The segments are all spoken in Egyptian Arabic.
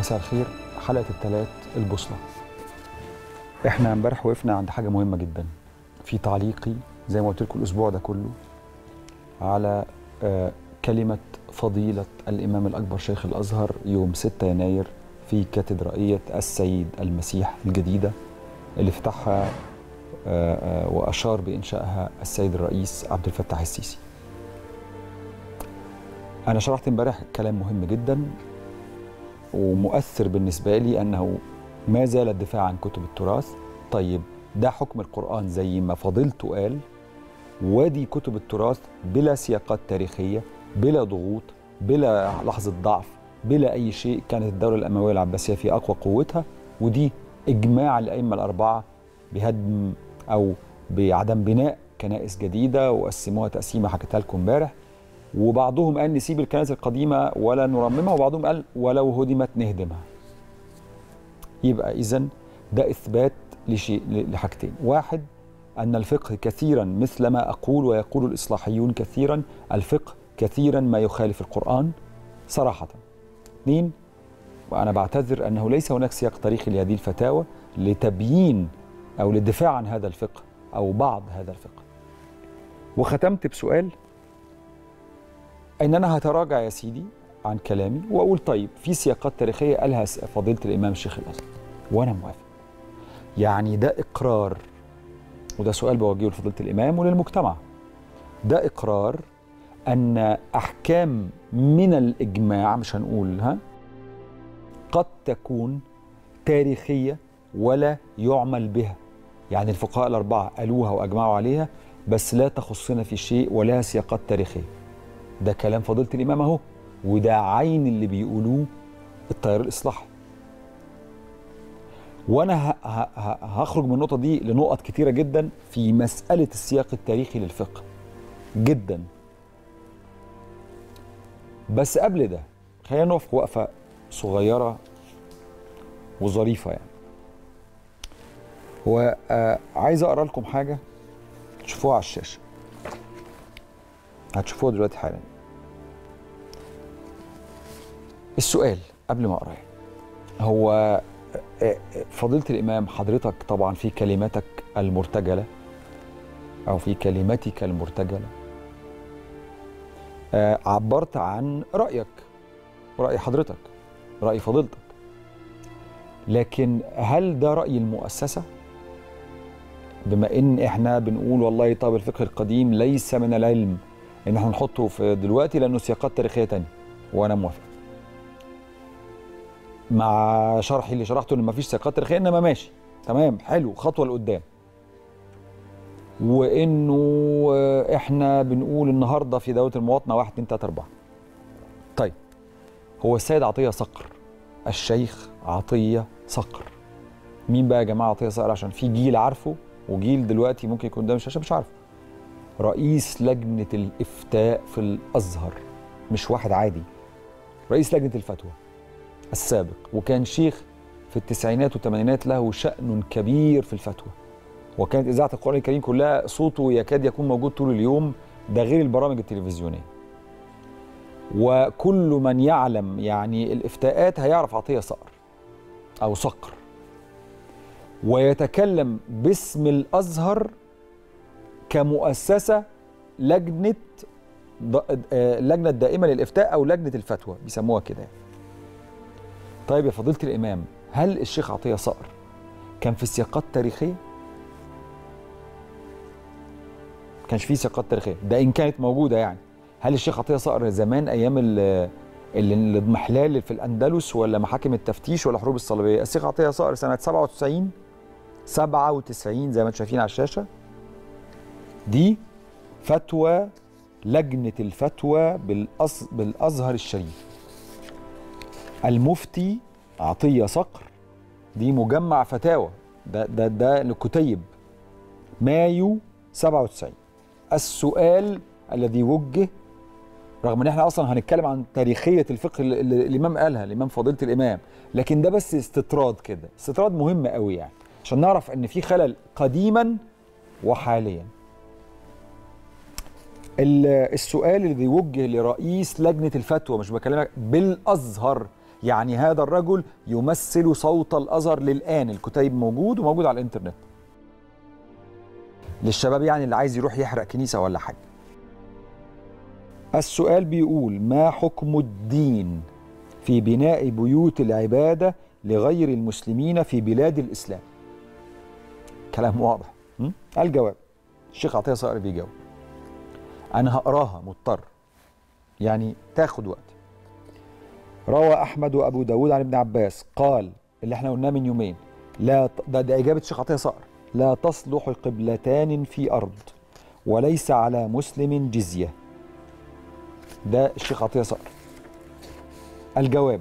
مساء الخير حلقه الثلاث البوصله احنا امبارح وقفنا عند حاجه مهمه جدا في تعليقي زي ما قلت لكم الاسبوع ده كله على آه، كلمه فضيله الامام الاكبر شيخ الازهر يوم 6 يناير في كاتدرائيه السيد المسيح الجديده اللي فتحها آه، آه، واشار بانشائها السيد الرئيس عبد الفتاح السيسي انا شرحت امبارح كلام مهم جدا ومؤثر بالنسبه لي انه ما زال الدفاع عن كتب التراث طيب ده حكم القرآن زي ما فضيلته قال وادي كتب التراث بلا سياقات تاريخية بلا ضغوط بلا لحظة ضعف بلا أي شيء كانت الدولة الأموية العباسية في أقوى قوتها ودي إجماع الأئمة الأربعة بهدم أو بعدم بناء كنائس جديدة وقسموها تقسيمة حكيتها لكم امبارح وبعضهم قال نسيب الكنائس القديمة ولا نرممها وبعضهم قال ولو هدمت نهدمها يبقى إذن ده إثبات لشيء لحاجتين واحد أن الفقه كثيرا مثل ما أقول ويقول الإصلاحيون كثيرا الفقه كثيرا ما يخالف القرآن صراحة اثنين وأنا بعتذر أنه ليس هناك سياق تاريخي لهذه الفتاوى لتبيين أو للدفاع عن هذا الفقه أو بعض هذا الفقه وختمت بسؤال أن أنا هتراجع يا سيدي عن كلامي وأقول طيب في سياقات تاريخية قالها فضيلة الإمام الشيخ الأزهر وأنا موافق يعني ده إقرار وده سؤال بوجهه لفضيلة الإمام وللمجتمع ده إقرار أن أحكام من الإجماع مش هنقول ها قد تكون تاريخية ولا يعمل بها يعني الفقهاء الأربعة قالوها وأجمعوا عليها بس لا تخصنا في شيء ولها سياقات تاريخية ده كلام فضيلة الإمام أهو وده عين اللي بيقولوه التيار الإصلاحي وانا ه- ه- ه- هخرج من النقطه دي لنقط كتيره جدا في مساله السياق التاريخي للفقه جدا بس قبل ده خلينا نقف وقفه صغيره وظريفه يعني هو آه عايز اقرا لكم حاجه تشوفوها على الشاشه هتشوفوها دلوقتي حالا السؤال قبل ما اقرا هو فضيلة الإمام حضرتك طبعا في كلماتك المرتجلة أو في كلمتك المرتجلة آه، عبرت عن رأيك رأي حضرتك رأي فضيلتك لكن هل ده رأي المؤسسة؟ بما إن إحنا بنقول والله طب الفقه القديم ليس من العلم إن إحنا نحطه في دلوقتي لأنه سياقات تاريخية تانية وأنا موافق مع شرحي اللي شرحته ان مفيش سياقات تاريخيه انما ماشي تمام حلو خطوه لقدام وانه آه، احنا بنقول النهارده في دوله المواطنه 1 2 3 4 طيب هو السيد عطيه صقر الشيخ عطيه صقر مين بقى يا جماعه عطيه صقر عشان في جيل عارفه وجيل دلوقتي ممكن يكون قدام الشاشه مش عارفه رئيس لجنه الافتاء في الازهر مش واحد عادي رئيس لجنه الفتوى السابق وكان شيخ في التسعينات والثمانينات له شأن كبير في الفتوى وكانت إذاعة القرآن الكريم كلها صوته يكاد يكون موجود طول اليوم ده غير البرامج التلفزيونية وكل من يعلم يعني الإفتاءات هيعرف عطية صقر أو صقر ويتكلم باسم الأزهر كمؤسسة لجنة ض- آه، لجنة دائمة للإفتاء أو لجنة الفتوى بيسموها كده يعني. طيب يا فضيلة الإمام هل الشيخ عطية صقر كان في سياقات تاريخية؟ كانش في سياقات تاريخية ده إن كانت موجودة يعني هل الشيخ عطية صقر زمان أيام ال- ال- الاضمحلال في الأندلس ولا محاكم التفتيش ولا حروب الصليبية الشيخ عطية صقر سنة 97 97 زي ما انتم شايفين على الشاشة دي فتوى لجنة الفتوى بالأز... بالأزهر الشريف المفتي عطية صقر دي مجمع فتاوى ده ده ده لكتيب مايو 97 السؤال الذي وجه رغم ان احنا اصلا هنتكلم عن تاريخيه الفقه اللي اللي الامام قالها الامام فضيله الامام لكن ده بس استطراد كده استطراد مهم قوي يعني عشان نعرف ان في خلل قديما وحاليا ال- السؤال الذي وجه لرئيس لجنه الفتوى مش بكلمك بالازهر يعني هذا الرجل يمثل صوت الازهر للان الكتيب موجود وموجود على الانترنت للشباب يعني اللي عايز يروح يحرق كنيسه ولا حاجه السؤال بيقول ما حكم الدين في بناء بيوت العباده لغير المسلمين في بلاد الاسلام كلام واضح م? الجواب الشيخ عطيه صقر بيجاوب انا هقراها مضطر يعني تاخد وقت روى احمد وابو داود عن ابن عباس قال اللي احنا قلناه من يومين لا ت- ده, ده اجابه الشيخ عطيه صقر لا تصلح قبلتان في ارض وليس على مسلم جزيه ده الشيخ عطيه صقر الجواب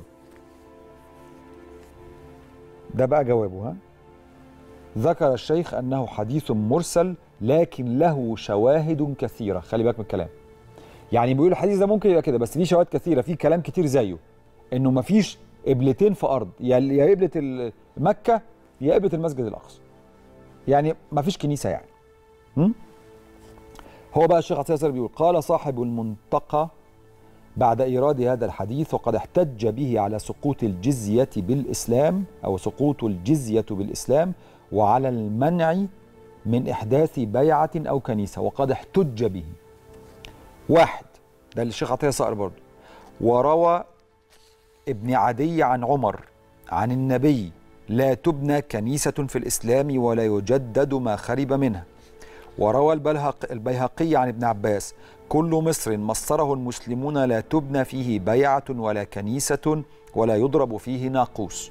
ده بقى جوابه ها ذكر الشيخ انه حديث مرسل لكن له شواهد كثيره خلي بالك من الكلام يعني بيقول الحديث ده ممكن يبقى كده بس ليه شواهد كثيره في كلام كتير زيه انه مفيش قبلتين في ارض يا يا قبله ال- مكه يا قبله المسجد الاقصى يعني مفيش كنيسه يعني م? هو بقى الشيخ عطيه بيقول قال صاحب المنتقى بعد ايراد هذا الحديث وقد احتج به على سقوط الجزيه بالاسلام او سقوط الجزيه بالاسلام وعلى المنع من احداث بيعه او كنيسه وقد احتج به واحد ده الشيخ عطيه صقر برضه وروى ابن عدي عن عمر عن النبي لا تبنى كنيسة في الإسلام ولا يجدد ما خرب منها وروى البلهق البيهقي عن ابن عباس كل مصر مصره المسلمون لا تبنى فيه بيعة ولا كنيسة ولا يضرب فيه ناقوس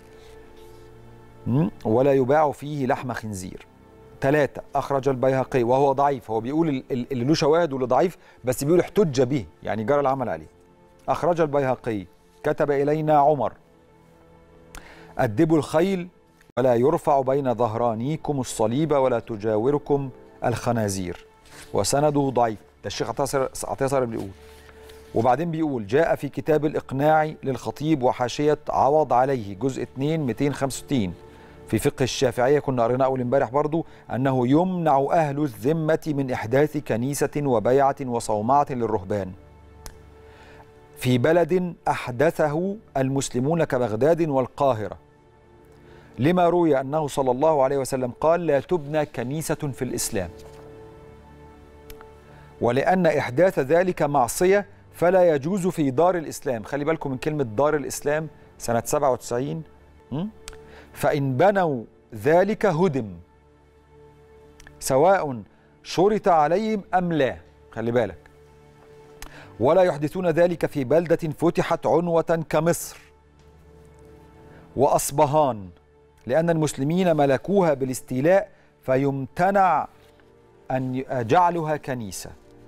م? ولا يباع فيه لحم خنزير ثلاثة أخرج البيهقي وهو ضعيف هو بيقول ال- ال- اللي له شواهد واللي ضعيف بس بيقول احتج به يعني جرى العمل عليه أخرج البيهقي كتب إلينا عمر أدبوا الخيل ولا يرفع بين ظهرانيكم الصليب ولا تجاوركم الخنازير وسنده ضعيف ده الشيخ عطية عطية صقر بيقول وبعدين بيقول جاء في كتاب الإقناع للخطيب وحاشية عوض عليه جزء 2 265 في فقه الشافعية كنا قرينا أول امبارح برضو أنه يمنع أهل الذمة من إحداث كنيسة وبيعة وصومعة للرهبان في بلد أحدثه المسلمون كبغداد والقاهرة لما روي أنه صلى الله عليه وسلم قال لا تبنى كنيسة في الإسلام ولأن إحداث ذلك معصية فلا يجوز في دار الإسلام خلي بالكم من كلمة دار الإسلام سنة 97 م? فإن بنوا ذلك هدم سواء شرط عليهم أم لا خلي بالك ولا يحدثون ذلك في بلدة فتحت عنوة كمصر وأصبهان لأن المسلمين ملكوها بالاستيلاء فيمتنع أن جعلها كنيسة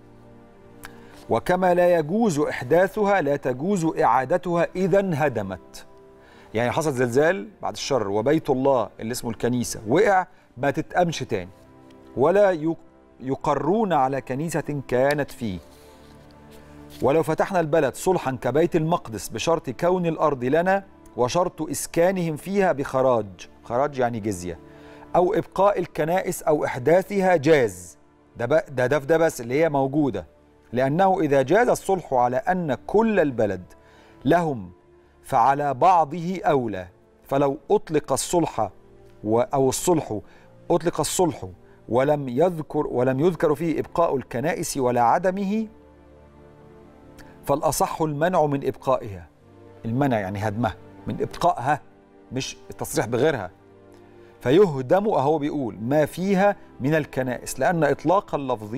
وكما لا يجوز إحداثها لا تجوز إعادتها إذا هدمت يعني حصل زلزال بعد الشر وبيت الله اللي اسمه الكنيسة وقع ما تتأمش تاني ولا يقرون على كنيسة كانت فيه ولو فتحنا البلد صلحا كبيت المقدس بشرط كون الأرض لنا وشرط إسكانهم فيها بخراج خراج يعني جزية أو إبقاء الكنائس أو إحداثها جاز ده ده ده, ده بس اللي هي موجودة لأنه إذا جاز الصلح على أن كل البلد لهم فعلى بعضه أولى فلو أطلق الصلح أو الصلح أطلق الصلح ولم يذكر ولم يذكر فيه إبقاء الكنائس ولا عدمه فالأصح المنع من إبقائها المنع يعني هدمها من إبقائها مش التصريح بغيرها فيهدم أهو بيقول ما فيها من الكنائس لأن إطلاق اللفظ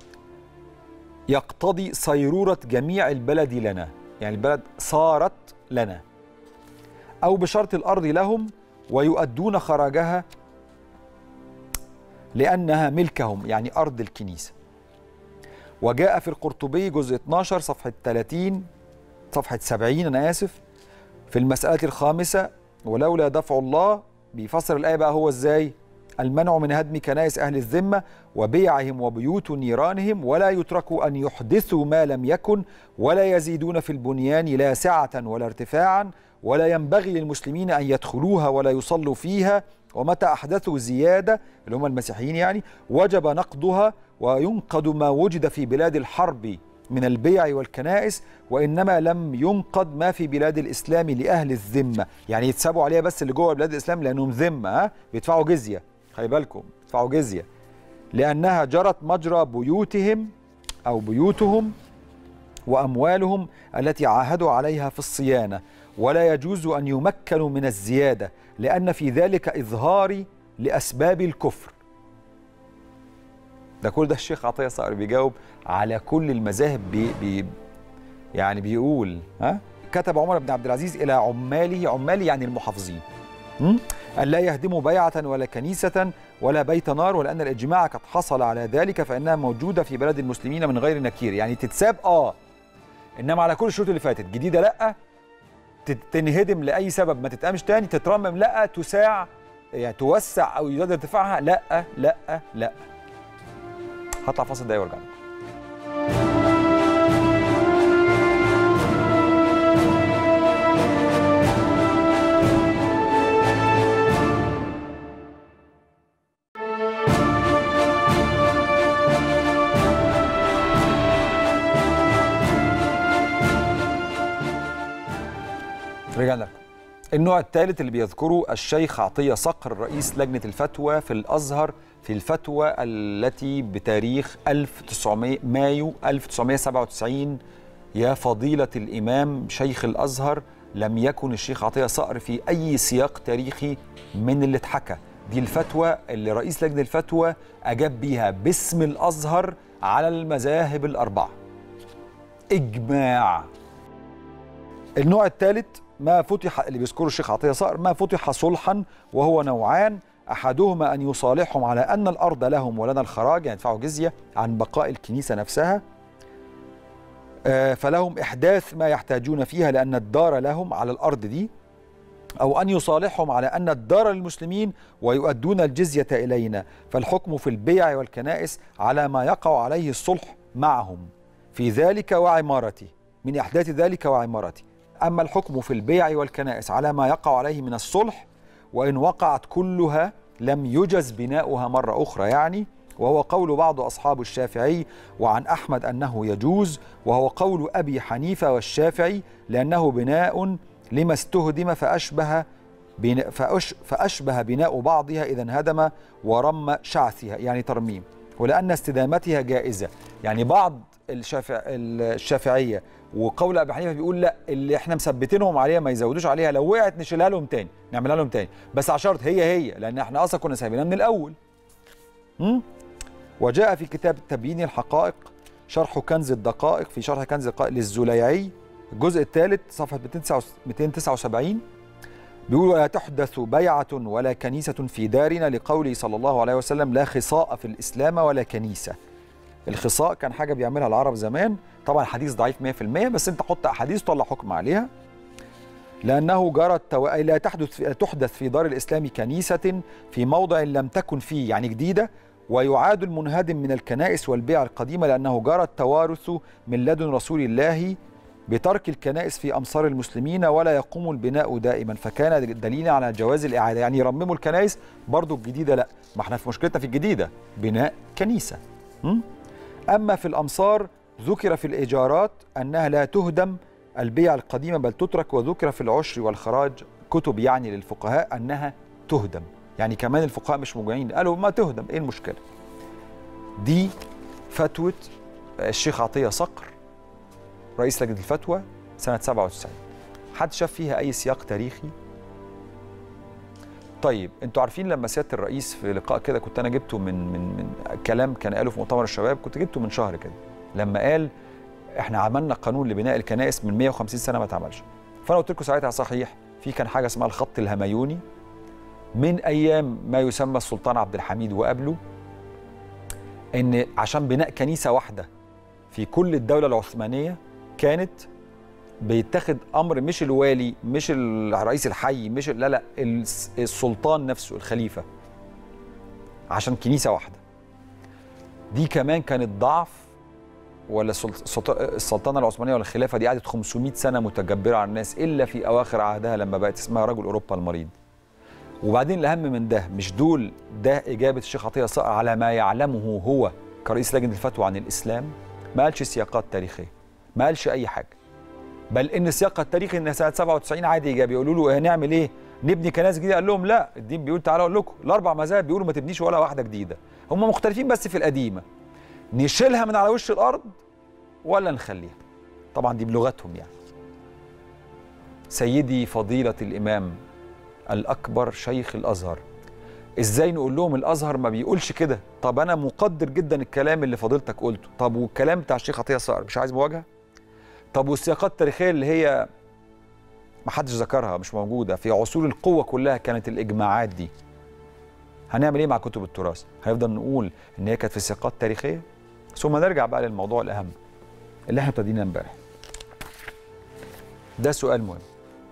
يقتضي صيرورة جميع البلد لنا يعني البلد صارت لنا أو بشرط الأرض لهم ويؤدون خراجها لأنها ملكهم يعني أرض الكنيسة وجاء في القرطبي جزء 12 صفحة 30 صفحة 70 أنا آسف في المسألة الخامسة ولولا دفع الله بيفسر الآية بقى هو إزاي المنع من هدم كنائس أهل الذمة وبيعهم وبيوت نيرانهم ولا يتركوا أن يحدثوا ما لم يكن ولا يزيدون في البنيان لا سعة ولا ارتفاعا ولا ينبغي للمسلمين أن يدخلوها ولا يصلوا فيها ومتى أحدثوا زيادة اللي هم المسيحيين يعني وجب نقضها وينقض ما وجد في بلاد الحرب من البيع والكنائس وإنما لم ينقض ما في بلاد الإسلام لأهل الذمة يعني يتسابوا عليها بس اللي جوه بلاد الإسلام لأنهم ذمة ها بيدفعوا جزية خلي بالكم بيدفعوا جزية لأنها جرت مجرى بيوتهم أو بيوتهم وأموالهم التي عاهدوا عليها في الصيانة ولا يجوز أن يمكنوا من الزيادة لأن في ذلك إظهار لأسباب الكفر ده كل ده الشيخ عطية صقر بيجاوب على كل المذاهب بي بي يعني بيقول ها كتب عمر بن عبد العزيز إلى عماله عماله يعني المحافظين م? أن لا يهدموا بيعة ولا كنيسة ولا بيت نار ولأن الإجماع قد حصل على ذلك فإنها موجودة في بلد المسلمين من غير نكير يعني تتساب آه إنما على كل الشروط اللي فاتت جديدة لأ تنهدم لأي سبب ما تتقامش تاني تترمم لأ تساع يعني توسع أو يزداد ارتفاعها لأ لأ لأ هطلع فاصل دقايق وارجع لكم رجعنا لكم النوع الثالث اللي بيذكره الشيخ عطية صقر رئيس لجنة الفتوى في الأزهر في الفتوى التي بتاريخ 1900 مايو 1997 يا فضيلة الإمام شيخ الأزهر لم يكن الشيخ عطية صقر في أي سياق تاريخي من اللي اتحكى دي الفتوى اللي رئيس لجنة الفتوى أجاب بيها باسم الأزهر على المذاهب الأربعة إجماع النوع الثالث ما فتح اللي بيذكره الشيخ عطيه صقر ما فتح صلحا وهو نوعان احدهما ان يصالحهم على ان الارض لهم ولنا الخراج يعني يدفعوا جزيه عن بقاء الكنيسه نفسها فلهم احداث ما يحتاجون فيها لان الدار لهم على الارض دي او ان يصالحهم على ان الدار للمسلمين ويؤدون الجزيه الينا فالحكم في البيع والكنائس على ما يقع عليه الصلح معهم في ذلك وعمارته من احداث ذلك وعمارته أما الحكم في البيع والكنائس على ما يقع عليه من الصلح وإن وقعت كلها لم يجز بناؤها مرة أخرى يعني وهو قول بعض أصحاب الشافعي وعن أحمد أنه يجوز وهو قول أبي حنيفة والشافعي لأنه بناء لما استهدم فأشبه بناء فأش فأشبه بناء بعضها إذا انهدم ورم شعثها يعني ترميم ولأن استدامتها جائزة يعني بعض الشافع الشافعية وقول ابي حنيفه بيقول لا اللي احنا مثبتينهم عليها ما يزودوش عليها لو وقعت نشيلها لهم تاني نعملها لهم تاني بس على شرط هي هي لان احنا اصلا كنا سايبينها من الاول م? وجاء في كتاب تبيين الحقائق شرح كنز الدقائق في شرح كنز الدقائق للزليعي الجزء الثالث صفحه 279 بيقول ولا تحدث بيعة ولا كنيسة في دارنا لقوله صلى الله عليه وسلم لا خصاء في الإسلام ولا كنيسة الخصاء كان حاجة بيعملها العرب زمان طبعا حديث ضعيف 100% بس انت حط احاديث طلع حكم عليها لانه جرت تو... لا تحدث في... تحدث في دار الاسلام كنيسه في موضع لم تكن فيه يعني جديده ويعاد المنهدم من الكنائس والبيع القديمه لانه جرى التوارث من لدن رسول الله بترك الكنائس في امصار المسلمين ولا يقوم البناء دائما فكان دليلا على جواز الاعاده يعني يرمموا الكنائس برضو الجديده لا ما احنا في مشكلتنا في الجديده بناء كنيسه م? اما في الامصار ذكر في الإيجارات أنها لا تهدم البيع القديمة بل تترك وذكر في العشر والخراج كتب يعني للفقهاء أنها تهدم يعني كمان الفقهاء مش موجودين قالوا ما تهدم إيه المشكلة دي فتوى الشيخ عطية صقر رئيس لجنة الفتوى سنة 97 حد شاف فيها أي سياق تاريخي طيب انتوا عارفين لما سياده الرئيس في لقاء كده كنت انا جبته من من من كلام كان قاله في مؤتمر الشباب كنت جبته من شهر كده لما قال احنا عملنا قانون لبناء الكنائس من 150 سنه ما اتعملش فانا قلت لكم ساعتها صحيح في كان حاجه اسمها الخط الهميوني من ايام ما يسمى السلطان عبد الحميد وقبله ان عشان بناء كنيسه واحده في كل الدوله العثمانيه كانت بيتخذ امر مش الوالي مش الرئيس الحي مش لا لا السلطان نفسه الخليفه عشان كنيسه واحده دي كمان كانت ضعف ولا السلطنه العثمانيه ولا الخلافه دي قعدت 500 سنه متجبره على الناس الا في اواخر عهدها لما بقت اسمها رجل اوروبا المريض. وبعدين الاهم من ده مش دول ده اجابه الشيخ عطيه صقر على ما يعلمه هو كرئيس لجنه الفتوى عن الاسلام ما قالش سياقات تاريخيه ما قالش اي حاجه بل ان السياق التاريخي ان سنه 97 عادي ايجابي يقولوا له هنعمل ايه نبني كنائس جديده قال لهم لا الدين بيقول تعالوا اقول لكم الاربع مذاهب بيقولوا ما تبنيش ولا واحده جديده هم مختلفين بس في القديمه نشيلها من على وش الارض ولا نخليها طبعا دي بلغتهم يعني سيدي فضيله الامام الاكبر شيخ الازهر ازاي نقول لهم الازهر ما بيقولش كده طب انا مقدر جدا الكلام اللي فضيلتك قلته طب والكلام بتاع الشيخ عطيه صقر مش عايز مواجهه طب والسياقات التاريخيه اللي هي ما حدش ذكرها مش موجوده في عصور القوه كلها كانت الاجماعات دي هنعمل ايه مع كتب التراث هنفضل نقول ان هي كانت في سياقات تاريخيه ثم نرجع بقى للموضوع الاهم اللي احنا ابتدينا امبارح ده سؤال مهم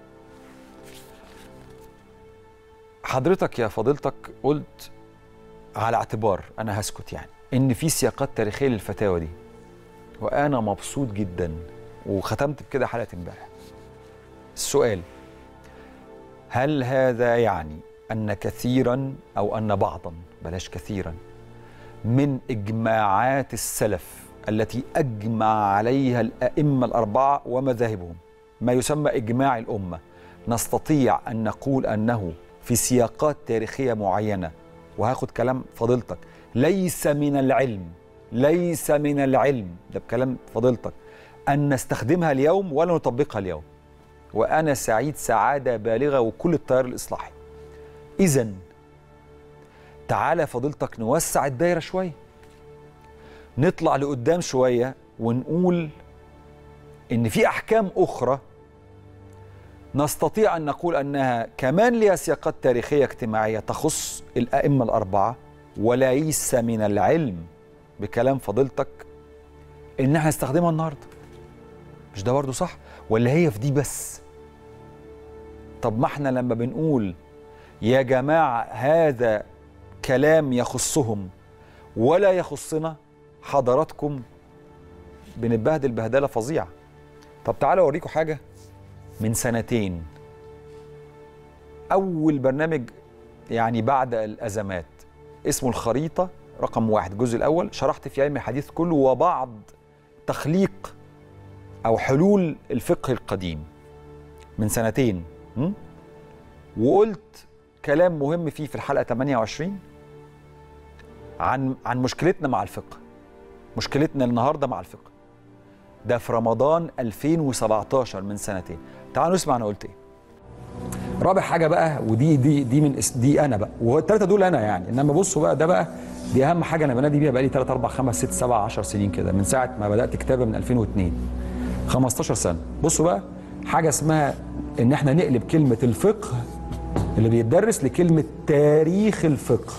حضرتك يا فضيلتك قلت على اعتبار انا هسكت يعني ان في سياقات تاريخيه للفتاوى دي وانا مبسوط جدا وختمت بكده حلقه امبارح السؤال هل هذا يعني ان كثيرا او ان بعضا بلاش كثيرا من اجماعات السلف التي اجمع عليها الائمه الاربعه ومذاهبهم ما يسمى اجماع الامه نستطيع ان نقول انه في سياقات تاريخيه معينه وهاخد كلام فضيلتك ليس من العلم ليس من العلم ده بكلام فضيلتك ان نستخدمها اليوم ولا نطبقها اليوم وانا سعيد سعاده بالغه وكل التيار الاصلاحي اذا تعالى فضيلتك نوسع الدايره شويه نطلع لقدام شويه ونقول ان في احكام اخرى نستطيع ان نقول انها كمان لها سياقات تاريخيه اجتماعيه تخص الائمه الاربعه وليس من العلم بكلام فضيلتك ان احنا نستخدمها النهارده مش ده برضه صح ولا هي في دي بس طب ما احنا لما بنقول يا جماعه هذا كلام يخصهم ولا يخصنا حضراتكم بنتبهدل بهدله فظيعه طب تعالوا اوريكم حاجه من سنتين اول برنامج يعني بعد الازمات اسمه الخريطه رقم واحد الجزء الاول شرحت في علم الحديث كله وبعض تخليق او حلول الفقه القديم من سنتين م? وقلت كلام مهم فيه في الحلقه 28 عن عن مشكلتنا مع الفقه مشكلتنا النهارده مع الفقه ده في رمضان 2017 من سنتين تعالوا نسمع انا قلت ايه رابع حاجه بقى ودي دي دي من دي انا بقى والثلاثه دول انا يعني انما بصوا بقى ده بقى دي اهم حاجه انا بنادي بيها بقى لي 3 4 5 6 7 10 سنين كده من ساعه ما بدات كتابه من 2002 15 سنه بصوا بقى حاجه اسمها ان احنا نقلب كلمه الفقه اللي بيتدرس لكلمه تاريخ الفقه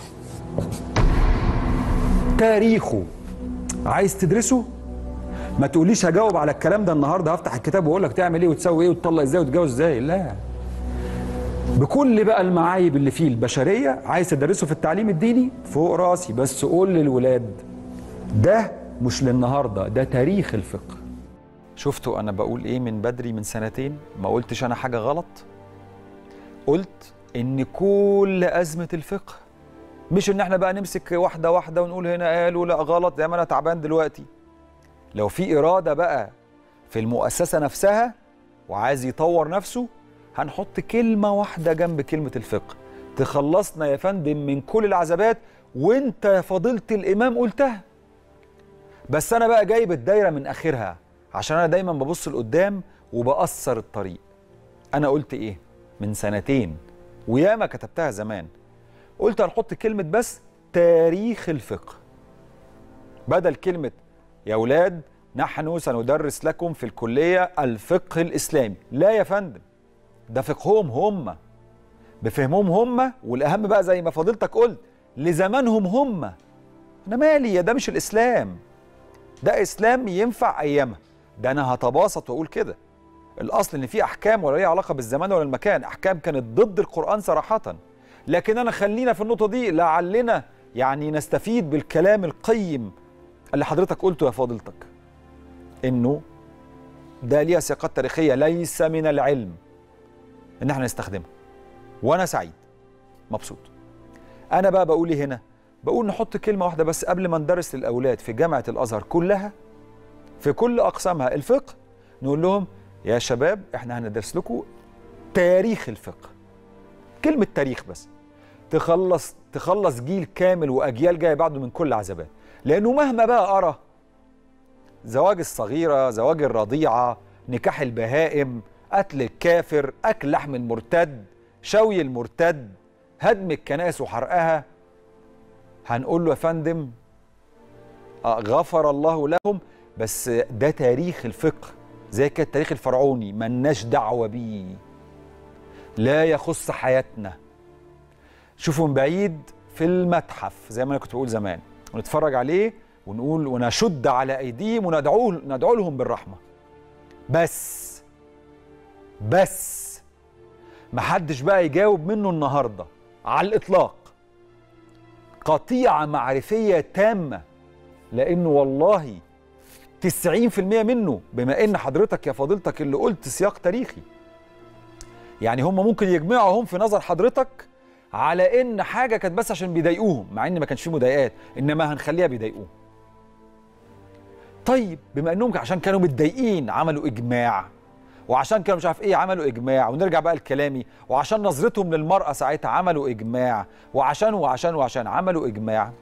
تاريخه عايز تدرسه ما تقوليش هجاوب على الكلام ده النهارده هفتح الكتاب واقول لك تعمل ايه وتسوي ايه وتطلق ازاي وتتجوز ازاي لا بكل بقى المعايب اللي فيه البشريه عايز تدرسه في التعليم الديني فوق راسي بس قول للولاد ده مش للنهارده ده تاريخ الفقه شفتوا انا بقول ايه من بدري من سنتين ما قلتش انا حاجه غلط قلت ان كل ازمه الفقه مش ان احنا بقى نمسك واحده واحده ونقول هنا قالوا لا غلط زي ما انا تعبان دلوقتي لو في اراده بقى في المؤسسه نفسها وعايز يطور نفسه هنحط كلمه واحده جنب كلمه الفقه تخلصنا يا فندم من كل العذابات وانت يا فضيله الامام قلتها بس انا بقى جايب الدايره من اخرها عشان انا دايما ببص لقدام وبأثر الطريق انا قلت ايه من سنتين وياما كتبتها زمان قلت هنحط كلمه بس تاريخ الفقه بدل كلمه يا اولاد نحن سندرس لكم في الكليه الفقه الاسلامي لا يا فندم ده فقههم هم بفهمهم هم والاهم بقى زي ما فضيلتك قلت لزمانهم هم انا مالي يا ده مش الاسلام ده اسلام ينفع ايامها ده انا هتباسط واقول كده الاصل ان في احكام ولا ليها علاقه بالزمان ولا المكان احكام كانت ضد القران صراحه لكن انا خلينا في النقطه دي لعلنا يعني نستفيد بالكلام القيم اللي حضرتك قلته يا فاضلتك انه ده ليها سياقات تاريخيه ليس من العلم ان احنا نستخدمها وانا سعيد مبسوط انا بقى بقول ايه هنا بقول نحط كلمه واحده بس قبل ما ندرس للاولاد في جامعه الازهر كلها في كل اقسامها الفقه نقول لهم يا شباب احنا هندرس لكم تاريخ الفقه كلمه تاريخ بس تخلص تخلص جيل كامل واجيال جايه بعده من كل عذابات لانه مهما بقى ارى زواج الصغيره زواج الرضيعه نكاح البهائم قتل الكافر اكل لحم المرتد شوي المرتد هدم الكنائس وحرقها هنقول له يا فندم آه، غفر الله لهم بس ده تاريخ الفقه زي كده التاريخ الفرعوني ملناش دعوه بيه لا يخص حياتنا شوفوا من بعيد في المتحف زي ما انا كنت بقول زمان ونتفرج عليه ونقول ونشد على ايديهم وندعو ندعو لهم بالرحمه بس بس محدش بقى يجاوب منه النهارده على الاطلاق قطيعه معرفيه تامه لانه والله 90% منه بما ان حضرتك يا فضيلتك اللي قلت سياق تاريخي يعني هم ممكن يجمعوا هم في نظر حضرتك على ان حاجه كانت بس عشان بيضايقوهم مع ان ما كانش فيه مضايقات انما هنخليها بيضايقوهم طيب بما انهم عشان كانوا متضايقين عملوا اجماع وعشان كانوا مش عارف ايه عملوا اجماع ونرجع بقى لكلامي وعشان نظرتهم للمراه ساعتها عملوا اجماع وعشان وعشان وعشان عملوا اجماع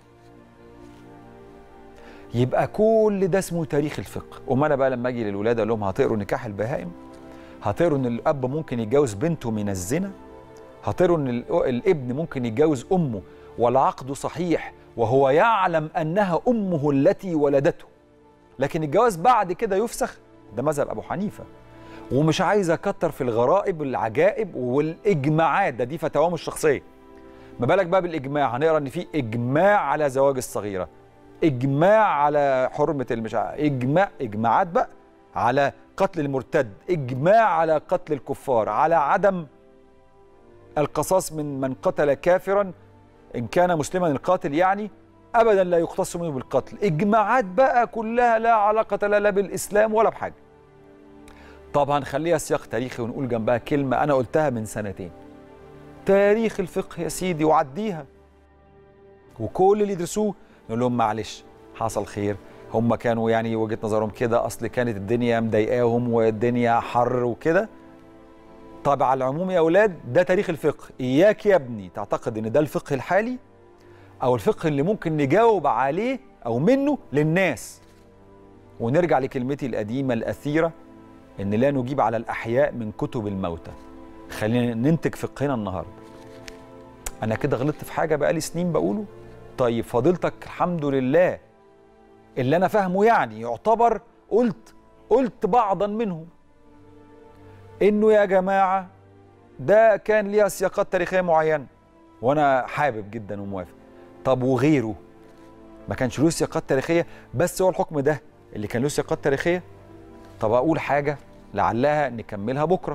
يبقى كل ده اسمه تاريخ الفقه وما انا بقى لما اجي للولاده اقول لهم هتقروا نكاح البهائم هتقروا ان الاب ممكن يتجوز بنته من الزنا هتقروا ان ال- الابن ممكن يتجوز امه والعقد صحيح وهو يعلم انها امه التي ولدته لكن الجواز بعد كده يفسخ ده مذهب ابو حنيفه ومش عايز اكتر في الغرائب والعجائب والاجماعات ده دي فتاواهم الشخصيه ما بالك بقى بالاجماع هنقرا ان في اجماع على زواج الصغيره اجماع على حرمه المش اجماع اجماعات بقى على قتل المرتد اجماع على قتل الكفار على عدم القصاص من من قتل كافرا ان كان مسلما القاتل يعني ابدا لا يقتص منه بالقتل اجماعات بقى كلها لا علاقه لا لا بالاسلام ولا بحاجه طب هنخليها سياق تاريخي ونقول جنبها كلمه انا قلتها من سنتين تاريخ الفقه يا سيدي وعديها وكل اللي يدرسوه نقول لهم معلش حصل خير هم كانوا يعني وجهه نظرهم كده اصل كانت الدنيا مضايقاهم والدنيا حر وكده طب على العموم يا اولاد ده تاريخ الفقه اياك يا ابني تعتقد ان ده الفقه الحالي او الفقه اللي ممكن نجاوب عليه او منه للناس ونرجع لكلمتي القديمه الاثيره ان لا نجيب على الاحياء من كتب الموتى خلينا ننتج فقهنا النهارده انا كده غلطت في حاجه بقالي سنين بقوله طيب فضيلتك الحمد لله اللي انا فاهمه يعني يعتبر قلت قلت بعضا منه انه يا جماعه ده كان ليها سياقات تاريخيه معينه وانا حابب جدا وموافق طب وغيره ما كانش له سياقات تاريخيه بس هو الحكم ده اللي كان له سياقات تاريخيه طب اقول حاجه لعلها نكملها بكره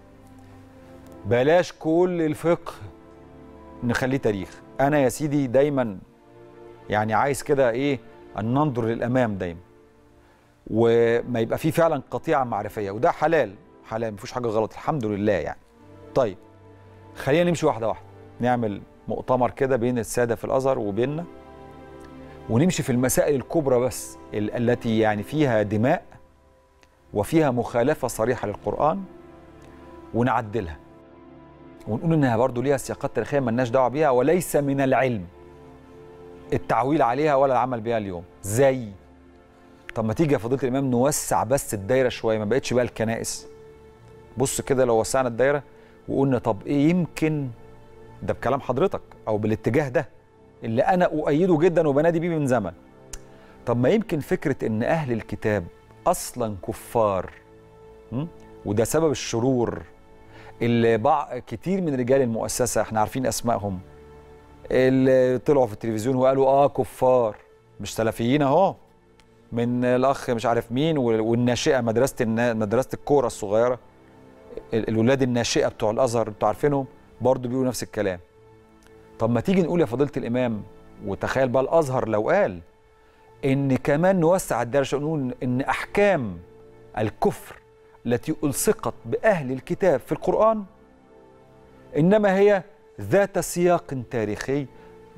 بلاش كل الفقه نخليه تاريخ انا يا سيدي دايما يعني عايز كده ايه ان ننظر للامام دايما وما يبقى فيه فعلا قطيعه معرفيه وده حلال حلال مفيش حاجه غلط الحمد لله يعني طيب خلينا نمشي واحده واحده نعمل مؤتمر كده بين الساده في الازهر وبيننا ونمشي في المسائل الكبرى بس ال- التي يعني فيها دماء وفيها مخالفه صريحه للقران ونعدلها ونقول انها برضو ليها سياقات تاريخيه ملناش دعوه بيها وليس من العلم التعويل عليها ولا العمل بيها اليوم زي طب ما تيجي يا فضيله الامام نوسع بس الدايره شويه ما بقتش بقى الكنائس بص كده لو وسعنا الدايره وقلنا طب ايه يمكن ده بكلام حضرتك او بالاتجاه ده اللي انا اؤيده جدا وبنادي بيه من زمن طب ما يمكن فكره ان اهل الكتاب اصلا كفار م? وده سبب الشرور اللي بع... كتير من رجال المؤسسه احنا عارفين اسمائهم اللي طلعوا في التلفزيون وقالوا اه كفار مش سلفيين اهو من الاخ مش عارف مين وال- والناشئه مدرسه النا... مدرسه الكوره الصغيره ال- الولاد الناشئه بتوع الازهر انتوا عارفينهم برضه بيقولوا نفس الكلام طب ما تيجي نقول يا فضيله الامام وتخيل بقى الازهر لو قال ان كمان نوسع الدائره عشان نقول ان احكام الكفر التي الصقت باهل الكتاب في القران انما هي ذات سياق تاريخي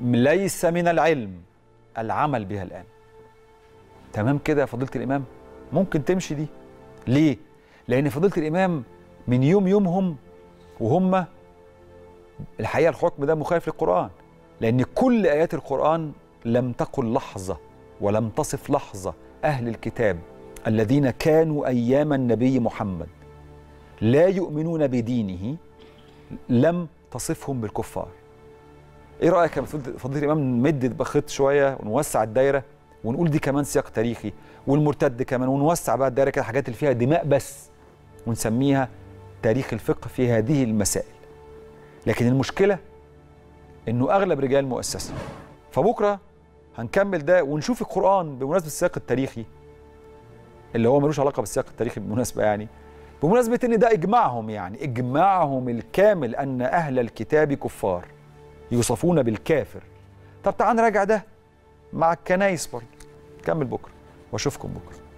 ليس من العلم العمل بها الان تمام كده يا فضيله الامام ممكن تمشي دي ليه لان فضيله الامام من يوم يومهم وهم الحقيقه الحكم ده مخالف للقران لان كل ايات القران لم تقل لحظه ولم تصف لحظه اهل الكتاب الذين كانوا ايام النبي محمد لا يؤمنون بدينه لم تصفهم بالكفار ايه رايك يا فضيله الامام نمد بخط شويه ونوسع الدايره ونقول دي كمان سياق تاريخي والمرتد كمان ونوسع بقى الدايره كده الحاجات اللي فيها دماء بس ونسميها تاريخ الفقه في هذه المسائل لكن المشكله انه اغلب رجال مؤسسه فبكره هنكمل ده ونشوف القران بمناسبه السياق التاريخي اللي هو ملوش علاقه بالسياق التاريخي بالمناسبه يعني بمناسبه ان ده اجماعهم يعني اجماعهم الكامل ان اهل الكتاب كفار يوصفون بالكافر طب تعال نراجع ده مع الكنايس برضه نكمل بكره واشوفكم بكره